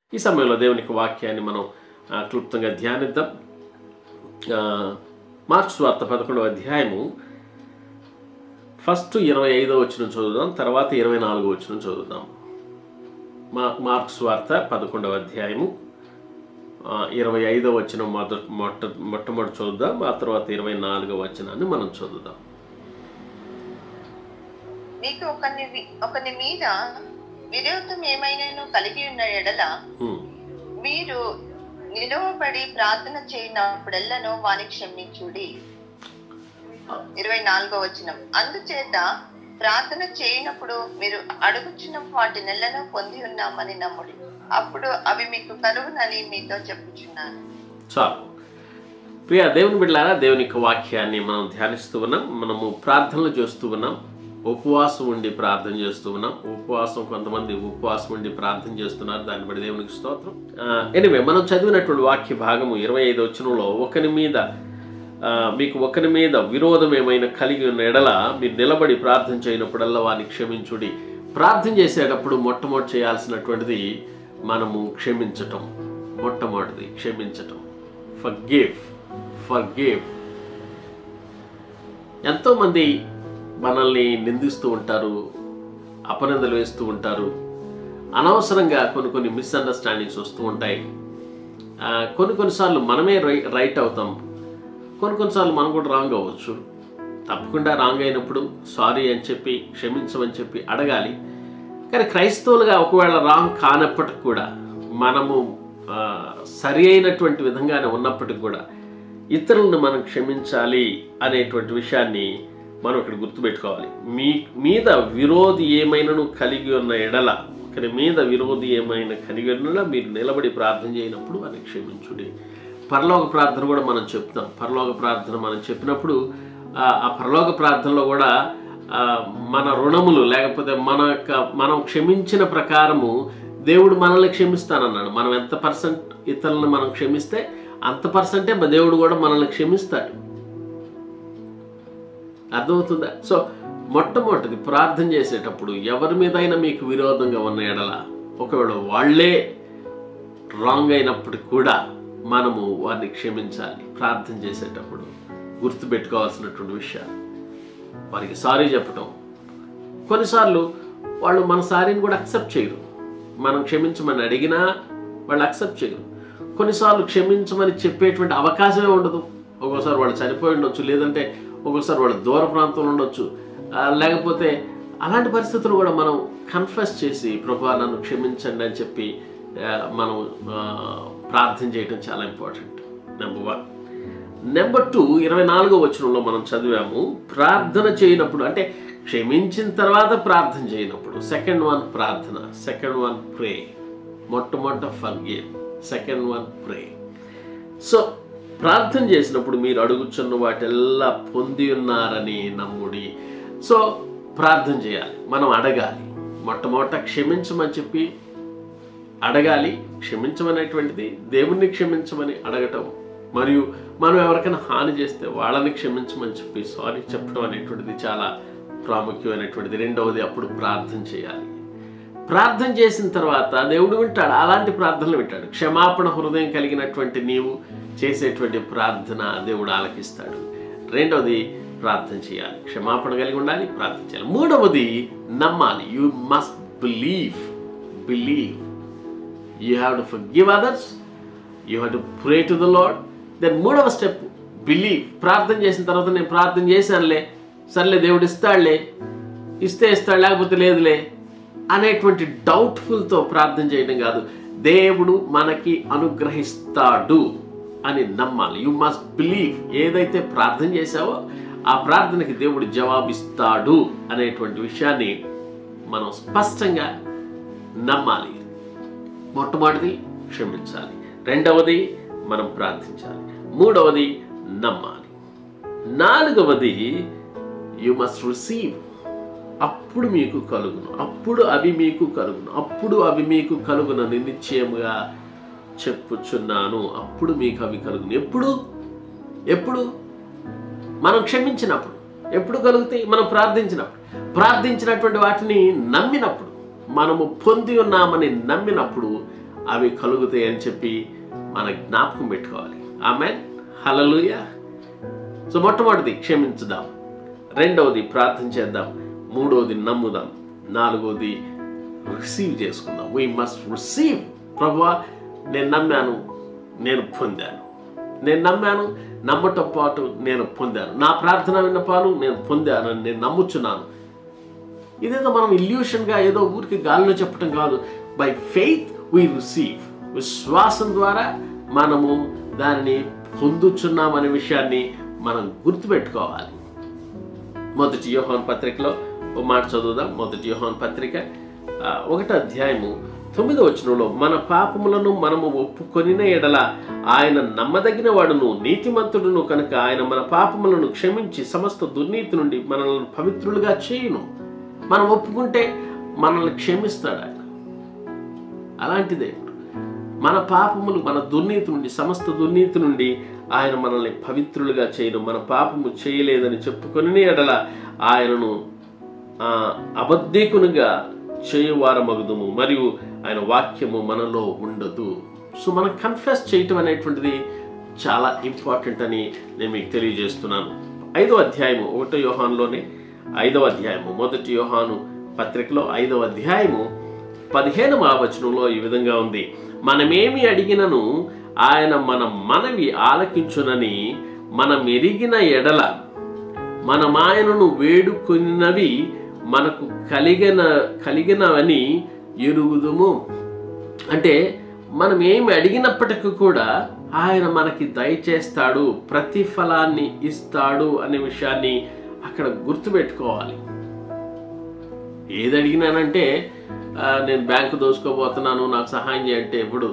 ఈ సమయంలో దేవునికి వాక్యాన్ని మనం ఆ, క్లుప్తంగా ధ్యానిద్దాం ఆ, మార్క్స్ వార్త పదకొండవ అధ్యాయము ఫస్ట్ ఇరవై ఐదో వచ్చిన చదువుదాం తర్వాత ఇరవై నాలుగో వచ్చిన చదువుదాం మా మార్క్స్ వార్త పదకొండవ అధ్యాయము ఆ, ఇరవై ఐదో వచ్చిన మొదట మొట్ట మొట్టమొదటి చూద్దాం ఆ తర్వాత ఇరవై నాలుగో వచనాన్ని మనం చదువుదాం మీకు ఒకని వి- ఒకని మీద విరోధం ఏమైనాను కలిగి ఉన్న ఎడల హ్మ్. మీరు నిలువబడి ప్రార్థన చేయనప్పుడెల్లను వాని క్షమించుడి ఇరవై నాలుగో వచనం అందుచేత ప్రార్థన చేయనప్పుడు మీరు అడుగుచున్న వాటి నెలను పొంది ఉన్నామని నమ్ముడి అప్పుడు అవి మీకు కలుగునని మీతో చెప్పుచున్నాను చాలు ప్రియ దేవుని బిడ్డలారా దేవుని యొక్క వాక్యాన్ని మనం ధ్యానిస్తూ ఉన్నాం మనము ప్రార్థనలు చేస్తూ ఉన్నాం ఉపవాసం ఉండి ప్రార్థన చేస్తూ ఉన్నాం ఉపవాసం కొంతమంది ఉపవాసం ఉండి ప్రార్థన చేస్తున్నారు దాన్ని బట్టి దేవునికి స్తోత్రం ఎనివే మనం చదివినటువంటి వాక్య భాగము ఇరవై ఐదు వచనంలో ఒకరి మీద ఆ, మీకు ఒకరి మీద విరోధం ఏమైనా కలిగి ఉన్న ఎడల మీరు నిలబడి ప్రార్థన చేయనప్పుడల్లా వారిని క్షమించుడి ప్రార్థన చేసేటప్పుడు మొట్టమొదటి చేయాల్సినటువంటిది మనము క్షమించటం మొట్టమొదటిది క్షమించటం ఫర్గివ్ ఫర్గివ్ ఎంతోమంది మనల్ని నిందిస్తూ ఉంటారు అపనిందలు వేస్తూ ఉంటారు అనవసరంగా కొన్ని కొన్ని మిస్అండర్స్టాండింగ్స్ వస్తూ ఉంటాయి ఆ, కొన్ని కొన్నిసార్లు మనమే రై రైట్ అవుతాం కొన్ని కొన్నిసార్లు మనం కూడా రాంగ్ అవ్వచ్చు తప్పకుండా రాంగ్ అయినప్పుడు సారీ అని చెప్పి క్షమించమని చెప్పి అడగాలి కానీ క్రైస్తవులుగా ఒకవేళ రాంగ్ కానప్పటికి కూడా మనము ఆ, సరి అయినటువంటి విధంగానే ఉన్నప్పటికి కూడా ఇతరులను మనం క్షమించాలి అనేటువంటి విషయాన్ని మనం ఇక్కడ గుర్తుపెట్టుకోవాలి మీ మీద విరోధి ఏమైనాను కలిగి ఉన్న ఎడల ఒకరి మీద విరోధి ఏమైనా కలిగి ఉన్న మీరు నిలబడి ప్రార్థన చేయనప్పుడు అని క్షమించుడి పరలోక ప్రార్థన కూడా మనం చెప్తాం పరలోక ప్రార్థన మనం చెప్పినప్పుడు ఆ ఆ పరలోక ప్రార్థనలో కూడా ఆ, మన రుణములు లేకపోతే మన యొక్క మనం క్షమించిన ప్రకారము దేవుడు మనల్ని క్షమిస్తానన్నాడు మనం ఎంత పర్సెంట్ ఇతరులను మనం క్షమిస్తే అంత పర్సెంటే దేవుడు కూడా మనల్ని క్షమిస్తాడు అర్థమవుతుందా సో మొట్టమొదటిది ప్రార్థన చేసేటప్పుడు ఎవరి మీదైనా మీకు విరోధంగా ఉన్న ఎడల ఒకవేళ వాళ్ళే రాంగ్ అయినప్పటికి కూడా మనము వారిని క్షమించాలి ప్రార్థన చేసేటప్పుడు గుర్తుపెట్టుకోవాల్సినటువంటి విషయాలు వారికి సారీ చెప్పటం కొన్నిసార్లు వాళ్ళు మన సారీని కూడా అక్సెప్ట్ చేయరు మనం క్షమించమని అడిగినా వాళ్ళు అక్సెప్ట్ చేయరు కొన్నిసార్లు క్షమించమని చెప్పేటువంటి అవకాశమే ఉండదు ఒక్కోసారి వాళ్ళు చనిపోయి ఉండొచ్చు లేదంటే ఒక్కోసారి వాళ్ళు దూర ప్రాంతంలో ఉండొచ్చు ఆ, లేకపోతే అలాంటి పరిస్థితులు కూడా మనం కన్ఫెస్ చేసి ప్రభా నన్ను క్షమించండి అని చెప్పి ఆ, మనం ఆ, ప్రార్థన చేయడం చాలా important number one number two ఇరవై నాలుగో వచనంలో మనం చదివాము ప్రార్థన చేయనప్పుడు అంటే క్షమించిన తర్వాత ప్రార్థన చేయనప్పుడు సెకండ్ వన్ ప్రార్థన సెకండ్ వన్ ప్రే మొట్టమొదట forgave second one pray so ప్రార్థన చేసినప్పుడు మీరు అడుగుచున్న వాటెల్లా పొంది ఉన్నారని నమ్ముడి సో ప్రార్థన చేయాలి మనం అడగాలి మొట్టమొదట క్షమించమని చెప్పి అడగాలి క్షమించమనేటువంటిది దేవుణ్ణి క్షమించమని అడగటం మరియు మనం ఎవరికైనా హాని చేస్తే వాళ్ళని క్షమించమని చెప్పి సారీ చెప్పడం అనేటువంటిది చాలా ప్రాముఖ్యమైనటువంటిది రెండవది అప్పుడు ప్రార్థన చేయాలి ప్రార్థన చేసిన తర్వాత దేవుడు వింటాడు అలాంటి ప్రార్థనలు వింటాడు క్షమాపణ హృదయం కలిగినటువంటి నీవు చేసేటువంటి ప్రార్థన దేవుడు ఆలకిస్తాడు రెండవది ప్రార్థన చేయాలి క్షమాపణ కలిగి ఉండాలి ప్రార్థన చేయాలి మూడవది నమ్మాలి you must believe believe you have to forgive others you have to pray to the lord then మూడవ స్టెప్ బిలీవ్ ప్రార్థన చేసిన తర్వాత నేను ప్రార్థన చేశానులే సర్లే దేవుడు ఇస్తాడులే ఇస్తే ఇస్తాడు లేకపోతే లేదులే అనేటువంటి డౌట్ఫుల్తో ప్రార్థన చేయడం కాదు దేవుడు మనకి అనుగ్రహిస్తాడు అని నమ్మాలి యు మస్ట్ బిలీవ్ ఏదైతే ప్రార్థన చేశావో ఆ ప్రార్థనకి దేవుడు జవాబిస్తాడు అనేటువంటి విషయాన్ని మనం స్పష్టంగా నమ్మాలి మొట్టమొదటిది క్షమించాలి రెండవది మనం ప్రార్థించాలి మూడవది నమ్మాలి నాలుగవది యు మస్ట్ రిసీవ్ అప్పుడు మీకు కలుగును అప్పుడు అవి మీకు కలుగును అప్పుడు అవి మీకు కలుగునని నిశ్చయముగా చెప్పుచున్నాను అప్పుడు మీకు అవి కలుగును ఎప్పుడు ఎప్పుడు మనం క్షమించినప్పుడు ఎప్పుడు కలుగుతాయి మనం ప్రార్థించినప్పుడు ప్రార్థించినటువంటి వాటిని నమ్మినప్పుడు మనము పొంది ఉన్నామని నమ్మినప్పుడు అవి కలుగుతాయి అని చెప్పి మన జ్ఞాపకం పెట్టుకోవాలి ఆమె హలలుయ సో మొట్టమొదటిది క్షమించుదాం రెండవది ప్రార్థన చేద్దాం మూడవది నమ్ముదాం నాలుగవది రిసీవ్ చేసుకుందాం వీ మస్ట్ రిసీవ్ ప్రభువా నేను నమ్మాను నేను పొందాను నేను నమ్మాను నమ్మటం పాటు నేను పొందాను నా ప్రార్థన విన్నపాలు నేను పొందాను అని నేను నమ్ముచున్నాను ఇదేదో మనం ఇల్యూషన్గా ఏదో ఊరికి గాలిలో చెప్పటం కాదు బై ఫెయిత్ వీ రిసీవ్ విశ్వాసం ద్వారా మనము దానిని పొందుచున్నామనే విషయాన్ని మనం గుర్తుపెట్టుకోవాలి మొదటి యోహాన్ పత్రికలో ఓ మాట చదువుదాం మొదటి యోహాన్ పత్రిక ఆ, ఒకటో అధ్యాయము తొమ్మిదో వచనంలో మన పాపములను మనము ఒప్పుకొనిన ఎడల ఆయన నమ్మదగిన వాడును నీతిమంతుడును కనుక ఆయన మన పాపములను క్షమించి సమస్త దుర్నీతి నుండి మనల్ని పవిత్రులుగా చేయును మనం ఒప్పుకుంటే మనల్ని క్షమిస్తాడు ఆయన అలాంటిదే మన పాపములు మన దుర్నీతి నుండి సమస్త దుర్నీతి నుండి ఆయన మనల్ని పవిత్రులుగా చేయను మన పాపము చేయలేదని చెప్పుకొని ఎడల ఆయనను ఆ, అబద్ధీకునిగా చేయువారమగుదుము మరియు ఆయన వాక్యము మనలో ఉండదు సో మనం కన్ఫెస్ చేయటం అనేటువంటిది చాలా ఇంపార్టెంట్ అని నేను మీకు తెలియజేస్తున్నాను ఐదో అధ్యాయము ఒకటో యోహాన్లోనే ఐదవ అధ్యాయము మొదటి యోహాను పత్రికలో ఐదవ అధ్యాయము పదిహేనవ వచనంలో ఈ విధంగా ఉంది మనమేమి అడిగినను ఆయన మన మనవి ఆలకించునని మనం ఎరిగిన ఎడల మనం ఆయనను వేడుకొనినవి మనకు కలిగిన కలిగినవని ఎరుగుదుము అంటే మనం ఏమి అడిగినప్పటికీ కూడా ఆయన మనకి దయచేస్తాడు ప్రతిఫలాన్ని ఇస్తాడు అనే విషయాన్ని అక్కడ గుర్తుపెట్టుకోవాలి ఏది అడిగినానంటే ఆ, నేను బ్యాంకు దోసుకోబోతున్నాను నాకు సహాయం చేయంటే ఎప్పుడు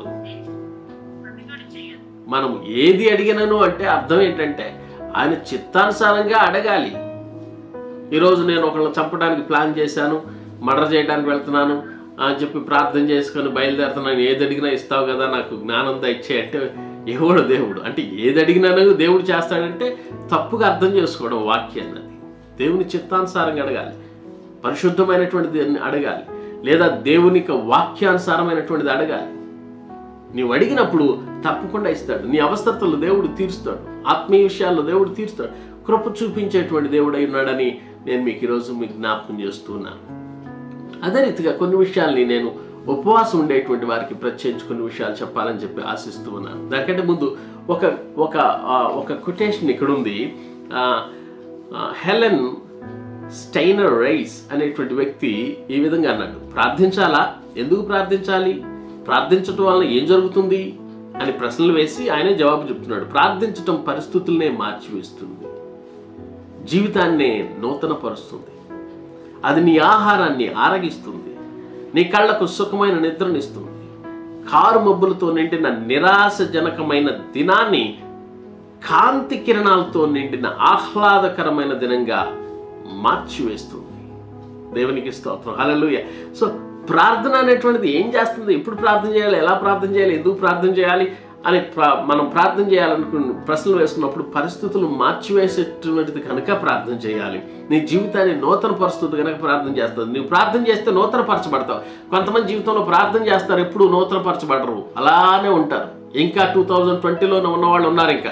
మనం ఏది అడిగినాను అంటే అర్థం ఏంటంటే ఆయన చిత్తానుసారంగా అడగాలి ఈరోజు నేను ఒకళ్ళని చంపడానికి ప్లాన్ చేశాను మర్డర్ చేయడానికి వెళ్తున్నాను అని చెప్పి ప్రార్థన చేసుకొని బయలుదేరుతున్నాను ఏది అడిగినా ఇస్తావు కదా నాకు జ్ఞానం ఇచ్చే అంటే ఎవడు దేవుడు అంటే ఏది అడిగినాను దేవుడు చేస్తాడంటే తప్పుగా అర్థం చేసుకోవడం వాక్యాన్ని అది దేవుని చిత్తానుసారంగా అడగాలి పరిశుద్ధమైనటువంటిది అడగాలి లేదా దేవునికి వాక్యానుసారమైనటువంటిది అడగాలి నీవు అడిగినప్పుడు తప్పకుండా ఇస్తాడు నీ అవస్థతలు దేవుడు తీరుస్తాడు ఆత్మీయ విషయాల్లో దేవుడు తీరుస్తాడు కృప చూపించేటువంటి దేవుడై ఉన్నాడని నేను మీకు ఈరోజు మీకు జ్ఞాపకం చేస్తున్నాను అదే రీతిగా కొన్ని విషయాల్ని నేను ఉపవాసం ఉండేటువంటి వారికి ప్రత్యేకించి కొన్ని విషయాలు చెప్పాలని చెప్పి ఆశిస్తూ ఉన్నాను దానికంటే ముందు ఒక ఒక ఆ, ఒక కొటేషన్ ఇక్కడ ఉంది ఆ, ఆ, హెలెన్ స్టైనర్ రైస్ అనేటువంటి వ్యక్తి ఈ విధంగా అన్నాడు ప్రార్థించాలా ఎందుకు ప్రార్థించాలి ప్రార్థించటం వలన ఏం జరుగుతుంది అని ప్రశ్నలు వేసి ఆయనే జవాబు చెప్తున్నాడు ప్రార్థించటం పరిస్థితులనే మార్చివేస్తుంది జీవితాన్నే నూతనపరుస్తుంది అది నీ ఆహారాన్ని ఆరగిస్తుంది నీ కళ్ళకు సుఖమైన నిద్రనిస్తుంది కారు మబ్బులతో నిండిన నిరాశజనకమైన దినాన్ని కాంతి కిరణాలతో నిండిన ఆహ్లాదకరమైన దినంగా మార్చివేస్తుంది దేవునికి స్తోత్రం హల్లెలూయా సో ప్రార్థన అనేటువంటిది ఏం చేస్తుంది ఎప్పుడు ప్రార్థన చేయాలి ఎలా ప్రార్థన చేయాలి ఎందుకు ప్రార్థన చేయాలి అని ప్రా- మనం ప్రార్థన చేయాలనుకున్న ప్రశ్నలు వేసుకున్నప్పుడు పరిస్థితులు మార్చివేసేటువంటిది కనుక ప్రార్థన చేయాలి నీ జీవితాన్ని నూతన పరిస్థితి కనుక ప్రార్థన చేస్తుంది నువ్వు ప్రార్థన చేస్తే నూతన పరచబడతావు కొంతమంది జీవితంలో ప్రార్థన చేస్తారు ఎప్పుడు నూతన పరచబడరు అలానే ఉంటారు ఇంకా టూ థౌజండ్ ట్వంటీలోనే ఉన్న వాళ్ళు ఉన్నారు ఇంకా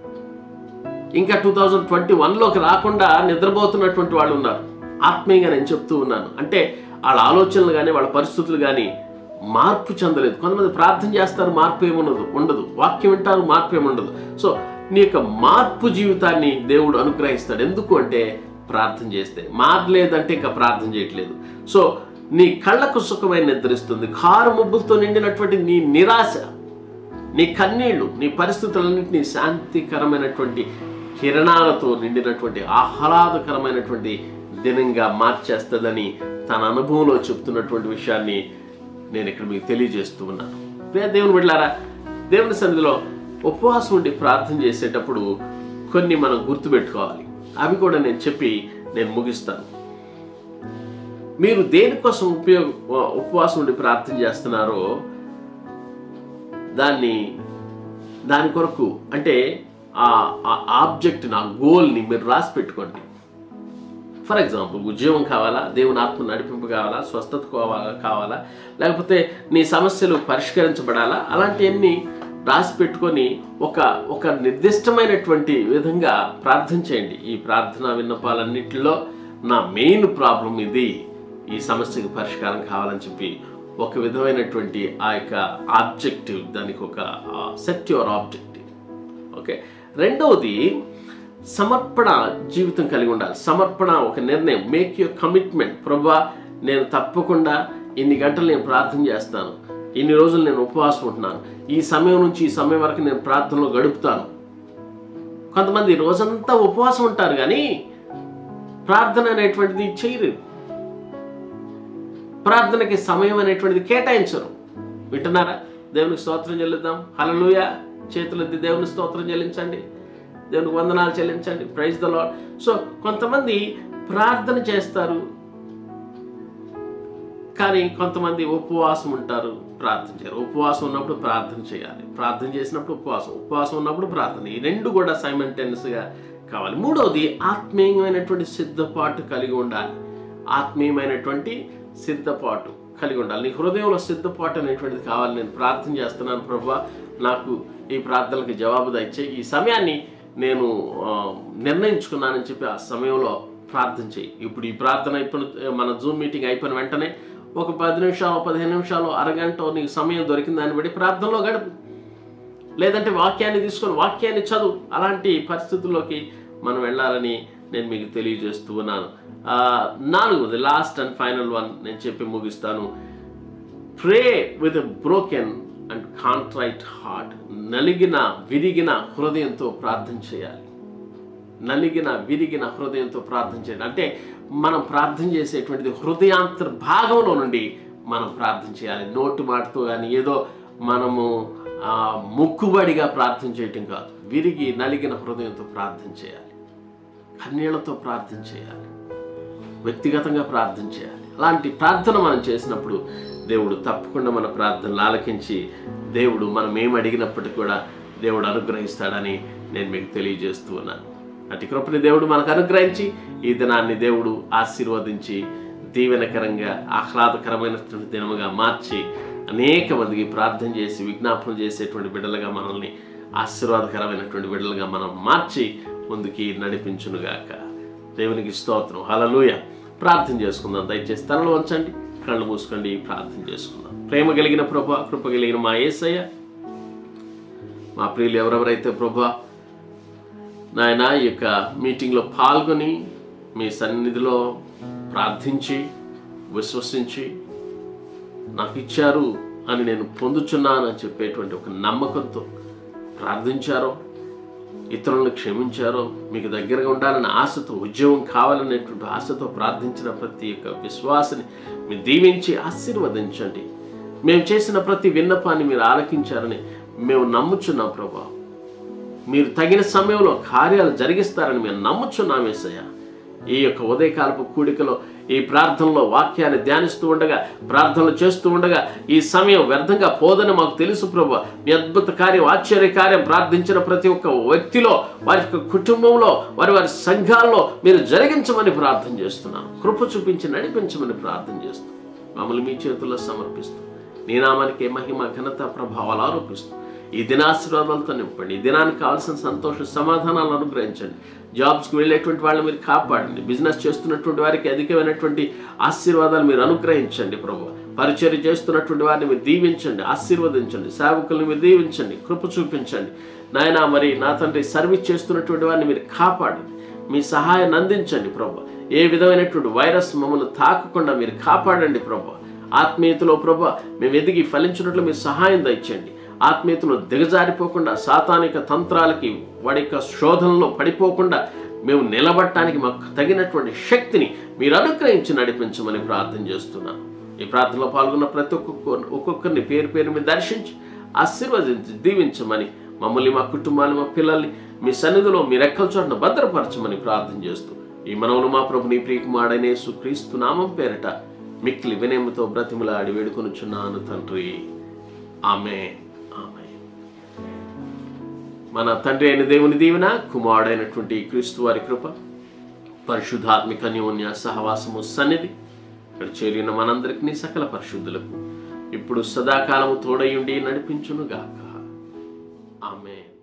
ఇంకా టూ థౌజండ్ ట్వంటీ వన్లోకి రాకుండా నిద్రపోతున్నటువంటి వాళ్ళు ఉన్నారు ఆత్మీయంగా నేను చెప్తూ ఉన్నాను అంటే వాళ్ళ ఆలోచనలు కానీ వాళ్ళ పరిస్థితులు కానీ మార్పు చెందలేదు కొంతమంది ప్రార్థన చేస్తారు మార్పు ఏముండదు ఉండదు వాక్యం వింటారు మార్పు ఏముండదు సో నీ యొక్క మార్పు జీవితాన్ని దేవుడు అనుగ్రహిస్తాడు ఎందుకు అంటే ప్రార్థన చేస్తే మారలేదంటే ఇంకా ప్రార్థన చేయట్లేదు సో నీ కళ్ళకు సుఖమైన నిద్రిస్తుంది కారు ముబ్బులతో నిండినటువంటి నీ నిరాశ నీ కన్నీళ్లు నీ పరిస్థితులన్నింటినీ శాంతికరమైనటువంటి కిరణాలతో నిండినటువంటి ఆహ్లాదకరమైనటువంటి దినంగా మార్చేస్తుందని తన అనుభవంలో చెప్తున్నటువంటి విషయాన్ని నేను ఇక్కడ మీకు తెలియజేస్తూ ఉన్నాను ప్రియ దేవుని బిడ్డారా దేవుని సన్నిధిలో ఉపవాసం ఉండి ప్రార్థన చేసేటప్పుడు కొన్ని మనం గుర్తుపెట్టుకోవాలి అవి కూడా నేను చెప్పి నేను ముగిస్తాను మీరు దేనికోసం ఉపయోగ ఉపవాసం ఉండి ప్రార్థన చేస్తున్నారో దాన్ని దాని కొరకు అంటే ఆ ఆబ్జెక్ట్ నా గోల్ని మీరు రాసి పెట్టుకోండి ఫర్ ఎగ్జాంపుల్ ఉద్యోగం కావాలా దేవుని ఆత్మ నడిపింపు కావాలా స్వస్థత కావాలా కావాలా లేకపోతే నీ సమస్యలు పరిష్కరించబడాలా అలాంటివన్నీ రాసి పెట్టుకొని ఒక ఒక నిర్దిష్టమైనటువంటి విధంగా ప్రార్థన చేయండి ఈ ప్రార్థన విన్నపాలన్నింటిలో నా మెయిన్ ప్రాబ్లం ఇది ఈ సమస్యకి పరిష్కారం కావాలని చెప్పి ఒక విధమైనటువంటి ఆ యొక్క ఆబ్జెక్టివ్ దానికి ఒక సెట్ యువర్ ఆబ్జెక్టివ్ ఓకే రెండవది సమర్పణ జీవితం కలిగి ఉండాలి సమర్పణ ఒక నిర్ణయం మేక్ యువర్ కమిట్మెంట్ ప్రభా నేను తప్పకుండా ఇన్ని గంటలు నేను ప్రార్థన చేస్తాను ఇన్ని రోజులు నేను ఉపవాసం ఉంటున్నాను ఈ సమయం నుంచి ఈ సమయం వరకు నేను ప్రార్థనలో గడుపుతాను కొంతమంది రోజంతా ఉపవాసం ఉంటారు కానీ ప్రార్థన అనేటువంటిది చేయరు ప్రార్థనకి సమయం అనేటువంటిది కేటాయించరు వింటున్నారా దేవునికి స్తోత్రం చెల్లిద్దాం హలలుయ చేతులెత్తి దేవుని స్తోత్రం చెల్లించండి దేవునికి వందనాలు చెల్లించండి ప్రైజ్ ద లాడ్ సో కొంతమంది ప్రార్థన చేస్తారు కానీ కొంతమంది ఉపవాసం ఉంటారు ప్రార్థన చేయరు ఉపవాసం ఉన్నప్పుడు ప్రార్థన చేయాలి ప్రార్థన చేసినప్పుడు ఉపవాసం ఉపవాసం ఉన్నప్పుడు ప్రార్థన ఈ రెండు కూడా సైమంటెన్స్గా కావాలి మూడవది ఆత్మీయమైనటువంటి సిద్ధపాటు కలిగి ఉండాలి ఆత్మీయమైనటువంటి సిద్ధపాటు కలిగి ఉండాలి నీ హృదయంలో సిద్ధపాటు అనేటువంటిది కావాలి నేను ప్రార్థన చేస్తున్నాను ప్రభా నాకు ఈ ప్రార్థనలకు జవాబు దయచే ఈ సమయాన్ని నేను ఆ, నిర్ణయించుకున్నానని చెప్పి ఆ సమయంలో ప్రార్థన చేయి ఇప్పుడు ఈ ప్రార్థన అయిపోయిన మన జూమ్ మీటింగ్ అయిపోయిన వెంటనే ఒక పది నిమిషాలు పదిహేను నిమిషాలు అరగంట నీకు సమయం దొరికిన దాన్ని బట్టి ప్రార్థనలో గడుపు లేదంటే వాక్యాన్ని తీసుకొని వాక్యాన్ని చదువు అలాంటి పరిస్థితుల్లోకి మనం వెళ్ళాలని నేను మీకు తెలియజేస్తూ ఉన్నాను ఆ, నాలుగవది లాస్ట్ అండ్ ఫైనల్ వన్ నేను చెప్పి ముగిస్తాను pray with broken and contrite heart నలిగిన విరిగిన హృదయంతో ప్రార్థన చేయాలి నలిగిన విరిగిన హృదయంతో ప్రార్థన చేయాలి అంటే మనం ప్రార్థన చేసేటువంటిది హృదయాంతర్ భాగంలో నుండి మనం ప్రార్థన చేయాలి నోటు మాటతో కానీ ఏదో మనము ఆ, మొక్కుబడిగా ప్రార్థన చేయటం కాదు విరిగి నలిగిన హృదయంతో ప్రార్థన చేయాలి కన్నీళ్లతో ప్రార్థన చేయాలి వ్యక్తిగతంగా ప్రార్థన చేయాలి అలాంటి ప్రార్థన మనం చేసినప్పుడు దేవుడు తప్పకుండా మన ప్రార్థనలు ఆలకించి దేవుడు మనం ఏం అడిగినప్పటికీ కూడా దేవుడు అనుగ్రహిస్తాడని నేను మీకు తెలియజేస్తూ ఉన్నాను అటు కృపని దేవుడు మనకు అనుగ్రహించి ఈ దినాన్ని దేవుడు ఆశీర్వదించి దీవెనకరంగా ఆహ్లాదకరమైనటువంటి దినముగా మార్చి అనేక మందికి ప్రార్థన చేసి విజ్ఞాపన చేసేటువంటి బిడ్డలుగా మనల్ని ఆశీర్వాదకరమైనటువంటి బిడ్డలుగా మనం మార్చి ముందుకి నడిపించునుగాక దేవునికి స్తోత్రం హలలుయ ప్రార్థన చేసుకుందాం దయచేసి తలలో ఉంచండి కళ్ళు మూసుకోండి ప్రార్థన చేసుకుందాం ప్రేమ కలిగిన ప్రభా కృప కలిగిన మా ఏసయ్య మా ప్రియులు ఎవరెవరైతే ప్రభా నాయన ఈ యొక్క మీటింగ్లో పాల్గొని మీ సన్నిధిలో ప్రార్థించి విశ్వసించి నాకు ఇచ్చారు అని నేను పొందుచున్నాను అని చెప్పేటువంటి ఒక నమ్మకంతో ప్రార్థించారో ఇతరులను క్షమించారో మీకు దగ్గరగా ఉండాలని ఆశతో ఉద్యోగం కావాలనేటువంటి ఆశతో ప్రార్థించిన ప్రతి ఒక్క విశ్వాసని మీరు దీవించి ఆశీర్వదించండి మేము చేసిన ప్రతి విన్నపాన్ని మీరు ఆలకించారని మేము నమ్ముచున్నాం ప్రభా మీరు తగిన సమయంలో కార్యాలు జరిగిస్తారని మేము నమ్ముచున్నాం ఏసయ్య ఈ యొక్క ఉదయకాలపు కూడికలో ఈ ప్రార్థనలో వాక్యాన్ని ధ్యానిస్తూ ఉండగా ప్రార్థనలు చేస్తూ ఉండగా ఈ సమయం వ్యర్థంగా పోదని మాకు తెలుసు ప్రభు మీ అద్భుత కార్యం ఆశ్చర్య కార్యం ప్రార్థించిన ప్రతి ఒక్క వ్యక్తిలో వారి యొక్క కుటుంబంలో వారి వారి సంఘాల్లో మీరు జరిగించమని ప్రార్థన చేస్తున్నాను కృప చూపించి నడిపించమని ప్రార్థన చేస్తూ మమ్మల్ని మీ చేతుల్లో సమర్పిస్తూ నీ నామానికి మహిమ ఘనత ప్రభావాలు ఆరోపిస్తూ ఈ దినాశీర్వాదాలతో నింపండి ఈ దినానికి కావాల్సిన సంతోష సమాధానాలు అనుగ్రహించండి జాబ్స్కి వెళ్ళేటువంటి వాళ్ళని మీరు కాపాడండి బిజినెస్ చేస్తున్నటువంటి వారికి అధికమైనటువంటి ఆశీర్వాదాలు మీరు అనుగ్రహించండి ప్రభు పరిచర్య చేస్తున్నటువంటి వారిని మీరు దీవించండి ఆశీర్వదించండి సేవకుల్ని మీరు దీవించండి కృప చూపించండి నాయన మరి నా తండ్రి సర్వీస్ చేస్తున్నటువంటి వారిని మీరు కాపాడండి మీ సహాయాన్ని అందించండి ప్రభు ఏ విధమైనటువంటి వైరస్ మమ్మల్ని తాకకుండా మీరు కాపాడండి ప్రభు ఆత్మీయతలో ప్రభు మేము ఎదిగి ఫలించినట్లు మీరు సహాయం దయచండి ఆత్మీయతలో దిగజారిపోకుండా సాతానిక తంత్రాలకి వాడి యొక్క శోధనలో పడిపోకుండా మేము నిలబడటానికి మాకు తగినటువంటి శక్తిని మీరు అనుగ్రహించి నడిపించమని ప్రార్థన చేస్తున్నాను ఈ ప్రార్థనలో పాల్గొన్న ప్రతి ఒక్కొక్క ఒక్కొక్కరిని పేరు పేరు మీద దర్శించి ఆశీర్వదించి దీవించమని మమ్మల్ని మా కుటుంబాన్ని మా పిల్లల్ని మీ సన్నిధిలో మీ రెక్కల చోటను భద్రపరచమని ప్రార్థన చేస్తూ ఈ మనవులు మా ప్రభు నీ ప్రియకుమాడనే సుక్రీస్తు నామం పేరట మిక్కిలి వినయముతో బ్రతిమలాడి వేడుకొనుచున్నాను తండ్రి ఆమె ఆమె మన తండ్రి అయిన దేవుని దీవెన కుమారుడైనటువంటి క్రీస్తు వారి కృప పరిశుద్ధాత్మిక న్యోన్య సహవాసము సన్నిధి ఇక్కడ చేరిన మనందరికీ సకల పరిశుద్ధులకు ఇప్పుడు సదాకాలము తోడయుండి నడిపించునుగాక ఆమె